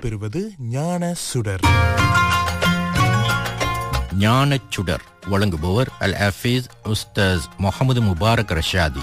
இடம்பெறுவது ஞான சுடர் ஞானச் சுடர் வழங்குபவர் அல் ஹஃபீஸ் உஸ்தாஸ் முகமது முபாரக் ரஷாதி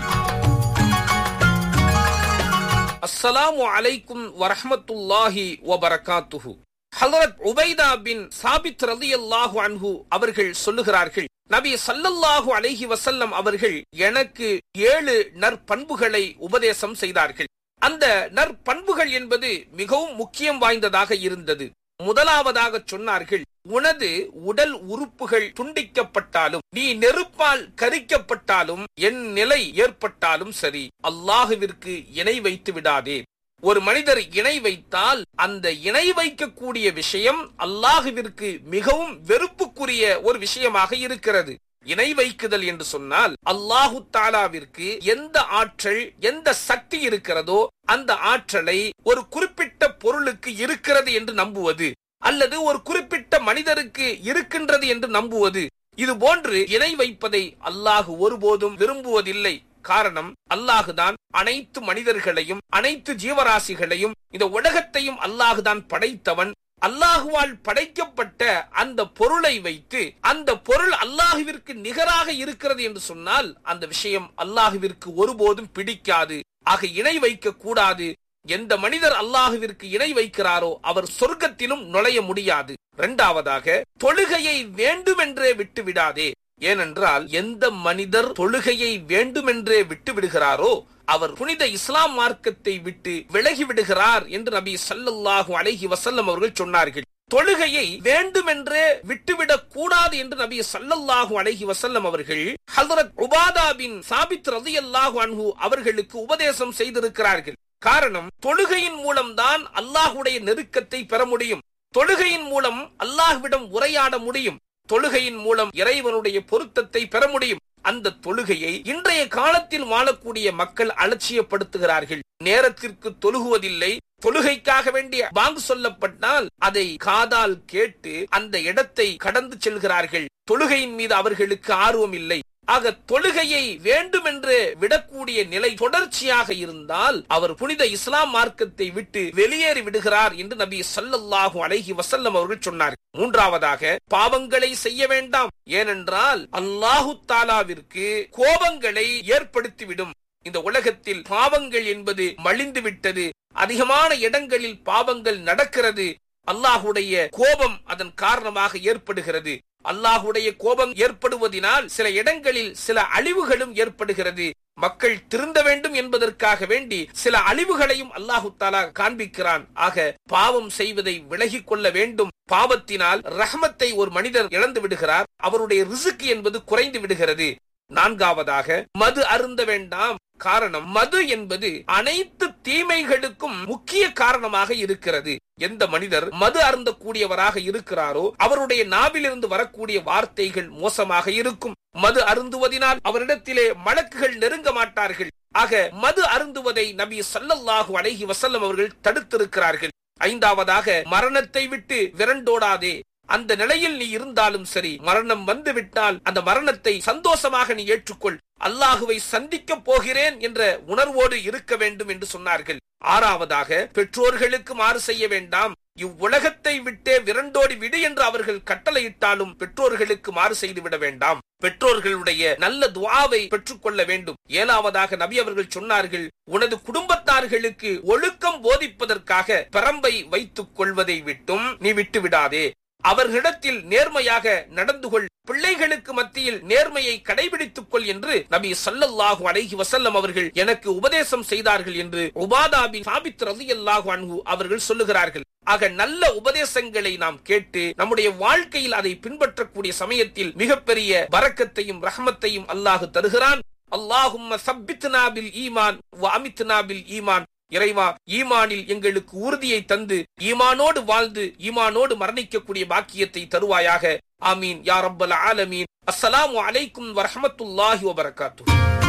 அஸ்ஸலாமு அலைக்கும் வரஹ்மத்துல்லாஹி வபரகாத்துஹு ஹலரத் உபைதா பின் சாபித் ரலியல்லாஹு அன்ஹு அவர்கள் சொல்லுகிறார்கள் நபி சல்லல்லாஹு அலைஹி வசல்லம் அவர்கள் எனக்கு ஏழு நற்பண்புகளை உபதேசம் செய்தார்கள் அந்த நற்பண்புகள் என்பது மிகவும் முக்கியம் வாய்ந்ததாக இருந்தது முதலாவதாக சொன்னார்கள் உனது உடல் உறுப்புகள் துண்டிக்கப்பட்டாலும் நீ நெருப்பால் கரிக்கப்பட்டாலும் என் நிலை ஏற்பட்டாலும் சரி அல்லாஹுவிற்கு இணை வைத்து விடாதே ஒரு மனிதர் இணை வைத்தால் அந்த இணை வைக்கக்கூடிய விஷயம் அல்லாஹுவிற்கு மிகவும் வெறுப்புக்குரிய ஒரு விஷயமாக இருக்கிறது இணை வைக்குதல் என்று சொன்னால் அல்லாஹு தாலாவிற்கு எந்த ஆற்றல் எந்த சக்தி இருக்கிறதோ அந்த ஆற்றலை ஒரு குறிப்பிட்ட பொருளுக்கு இருக்கிறது என்று நம்புவது அல்லது ஒரு குறிப்பிட்ட மனிதருக்கு இருக்கின்றது என்று நம்புவது இது போன்று இணை வைப்பதை அல்லாஹு ஒருபோதும் விரும்புவதில்லை காரணம் அல்லாஹுதான் அனைத்து மனிதர்களையும் அனைத்து ஜீவராசிகளையும் இந்த உலகத்தையும் அல்லாஹுதான் படைத்தவன் அல்லாஹுவால் படைக்கப்பட்ட அந்த பொருளை வைத்து அந்த பொருள் அல்லாஹுவிற்கு நிகராக இருக்கிறது என்று சொன்னால் அந்த விஷயம் அல்லாஹுவிற்கு ஒருபோதும் பிடிக்காது ஆக இணை வைக்க கூடாது எந்த மனிதர் அல்லாஹுவிற்கு இணை வைக்கிறாரோ அவர் சொர்க்கத்திலும் நுழைய முடியாது இரண்டாவதாக தொழுகையை வேண்டுமென்றே விட்டு விடாதே ஏனென்றால் எந்த மனிதர் தொழுகையை வேண்டுமென்றே விட்டு விடுகிறாரோ அவர் புனித இஸ்லாம் மார்க்கத்தை விட்டு விலகி விடுகிறார் என்று நபி சல்லல்லாஹு அலைஹி வசல்லம் அவர்கள் சொன்னார்கள் தொழுகையை வேண்டுமென்றே விட்டுவிடக் கூடாது என்று நபி சல்லல்லாஹு அலைஹி வசல்லம் அவர்கள் ஹசரத் உபாதா பின் சாபித் ரதியல்லாஹு அன்ஹு அவர்களுக்கு உபதேசம் செய்திருக்கிறார்கள் காரணம் தொழுகையின் மூலம்தான் அல்லாஹுடைய நெருக்கத்தை பெற முடியும் தொழுகையின் மூலம் அல்லாஹ்விடம் உரையாட முடியும் தொழுகையின் மூலம் இறைவனுடைய பொருத்தத்தை பெற முடியும் அந்த தொழுகையை இன்றைய காலத்தில் வாழக்கூடிய மக்கள் அலட்சியப்படுத்துகிறார்கள் நேரத்திற்கு தொழுகுவதில்லை தொழுகைக்காக வேண்டிய பாங்கு சொல்லப்பட்டால் அதை காதால் கேட்டு அந்த இடத்தை கடந்து செல்கிறார்கள் தொழுகையின் மீது அவர்களுக்கு ஆர்வம் இல்லை ஆக தொழுகையை வேண்டுமென்று விடக்கூடிய நிலை தொடர்ச்சியாக இருந்தால் அவர் புனித இஸ்லாம் மார்க்கத்தை விட்டு வெளியேறி விடுகிறார் என்று நபி சல்லல்லாஹு அலைஹி வசல்லம் அவர்கள் சொன்னார் மூன்றாவதாக பாவங்களை செய்ய வேண்டாம் ஏனென்றால் அல்லாஹு தாலாவிற்கு கோபங்களை ஏற்படுத்திவிடும் இந்த உலகத்தில் பாவங்கள் என்பது மலிந்து விட்டது அதிகமான இடங்களில் பாவங்கள் நடக்கிறது அல்லாஹுடைய கோபம் அதன் காரணமாக ஏற்படுகிறது அல்லாஹுடைய கோபம் ஏற்படுவதனால் சில இடங்களில் சில அழிவுகளும் ஏற்படுகிறது மக்கள் திருந்த வேண்டும் என்பதற்காக வேண்டி சில அழிவுகளையும் அல்லாஹு தாலா காண்பிக்கிறான் ஆக பாவம் செய்வதை விலகிக் கொள்ள வேண்டும் பாவத்தினால் ரஹமத்தை ஒரு மனிதர் இழந்து விடுகிறார் அவருடைய ரிசுக்கு என்பது குறைந்து விடுகிறது நான்காவதாக மது அருந்த வேண்டாம் காரணம் மது என்பது அனைத்து தீமைகளுக்கும் முக்கிய காரணமாக இருக்கிறது எந்த மனிதர் மது அருந்தக்கூடியவராக இருக்கிறாரோ அவருடைய நாவிலிருந்து வரக்கூடிய வார்த்தைகள் மோசமாக இருக்கும் மது அருந்துவதினால் அவரிடத்திலே மலக்குகள் நெருங்க மாட்டார்கள் ஆக மது அருந்துவதை நபி சல்லல்லாஹு அலைஹி வசல்லம் அவர்கள் தடுத்திருக்கிறார்கள் ஐந்தாவதாக மரணத்தை விட்டு விரண்டோடாதே அந்த நிலையில் நீ இருந்தாலும் சரி மரணம் வந்து விட்டால் அந்த மரணத்தை சந்தோஷமாக நீ ஏற்றுக்கொள் அல்லாஹுவை சந்திக்க போகிறேன் என்ற உணர்வோடு இருக்க வேண்டும் என்று சொன்னார்கள் ஆறாவதாக பெற்றோர்களுக்கு மாறு செய்ய வேண்டாம் இவ்வுலகத்தை விட்டே விரண்டோடி விடு என்று அவர்கள் கட்டளையிட்டாலும் பெற்றோர்களுக்கு மாறு செய்து விட வேண்டாம் பெற்றோர்களுடைய நல்ல துவாவை பெற்றுக்கொள்ள வேண்டும் ஏழாவதாக நபி அவர்கள் சொன்னார்கள் உனது குடும்பத்தார்களுக்கு ஒழுக்கம் போதிப்பதற்காக பரம்பை வைத்துக் கொள்வதை விட்டும் நீ விட்டு விடாதே அவர்களிடத்தில் நேர்மையாக நடந்து கொள் பிள்ளைகளுக்கு மத்தியில் நேர்மையை கடைபிடித்துக் கொள் என்று நபி சல்லல்லாஹு அலைஹி வசல்லம் அவர்கள் எனக்கு உபதேசம் செய்தார்கள் என்று உபாதாபின் சாபித் ரலியல்லாஹு அன்ஹு அவர்கள் சொல்லுகிறார்கள் ஆக நல்ல உபதேசங்களை நாம் கேட்டு நம்முடைய வாழ்க்கையில் அதை பின்பற்றக்கூடிய சமயத்தில் மிகப்பெரிய வரக்கத்தையும் ரஹமத்தையும் அல்லாஹு தருகிறான் அல்லாஹும்ம சப்பித்னா பில் ஈமான் வ அமித்னா பில் ஈமான் இறைவா ஈமானில் எங்களுக்கு உறுதியை தந்து ஈமானோடு வாழ்ந்து ஈமானோடு மரணிக்கக்கூடிய பாக்கியத்தை தருவாயாக ஆமீன் யா ரப்பல் ஆலமீன் அஸ்ஸலாமு அலைக்கும் வரஹமத்துல்லாஹி வபரகாத்து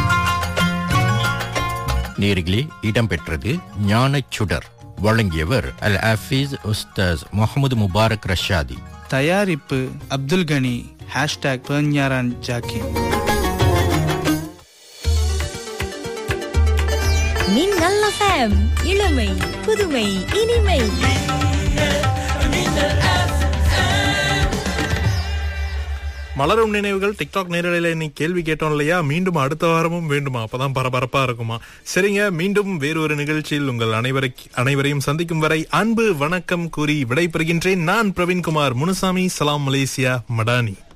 நேர்களே இடம்பெற்றது ஞானச் சுடர் வழங்கியவர் அல் ஹஃபீஸ் உஸ்தாஸ் முகமது முபாரக் ரஷாதி தயாரிப்பு அப்துல் கனி ஹேஷ்டாக் பெர்ஞாரான் ஜாக்கின் மின்னல் எஃப்எம் இளமை புதுமை இனிமை மலரும் நினைவுகள் டிக்டாக் நேரலையில இன்னைக்கு கேள்வி கேட்டோம் இல்லையா மீண்டும் அடுத்த வாரமும் வேண்டுமா அப்பதான் பரபரப்பா இருக்குமா சரிங்க மீண்டும் வேறொரு நிகழ்ச்சியில் உங்கள் அனைவரை அனைவரையும் சந்திக்கும் வரை அன்பு வணக்கம் கூறி விடைபெறுகின்றேன் நான் பிரவீன்குமார் முனுசாமி சலாம் மலேசியா மடானி